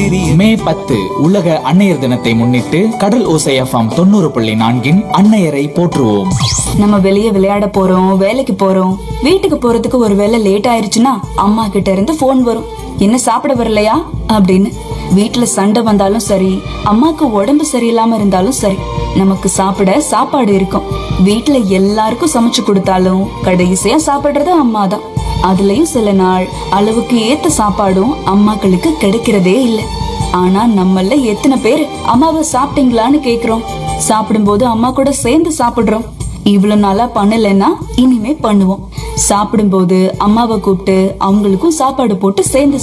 மே பத்து உலக அன்னையர் தினத்தை முன்னிட்டு கடல் ஓசை எஃப்எம் தொண்ணூறு புள்ளி நான்கின் அன்னையரை போற்றுவோம் நம்ம வெளியே விளையாட போறோம் வேலைக்கு போறோம் வீட்டுக்கு போறதுக்கு ஒருவேளை லேட் ஆயிருச்சுன்னா அம்மா கிட்ட இருந்து போன் வரும் என்ன சாப்பிட வரலையா அப்படின்னு வீட்டுல சண்டை வந்தாலும் சரி அம்மாக்கு உடம்பு சரியில்லாம இருந்தாலும் சரி நமக்கு சாப்பிட சாப்பாடு இருக்கும் வீட்டுல எல்லாருக்கும் சமைச்சு கொடுத்தாலும் கடைசியா சாப்பிடுறது அம்மா தான் அதுலயும் சில நாள் அளவுக்கு ஏத்த சாப்பாடும் அம்மாக்களுக்கு கிடைக்கிறதே இல்ல ஆனா நம்மள எத்தனை பேர் அம்மாவை சாப்பிட்டீங்களான்னு கேக்குறோம் சாப்பிடும்போது அம்மா கூட சேர்ந்து சாப்பிடுறோம் இவ்வளவு நாளா பண்ணலைன்னா இனிமே பண்ணுவோம் சாப்பிடும்போது அம்மாவை கூப்பிட்டு அவங்களுக்கும் சாப்பாடு போட்டு சேர்ந்து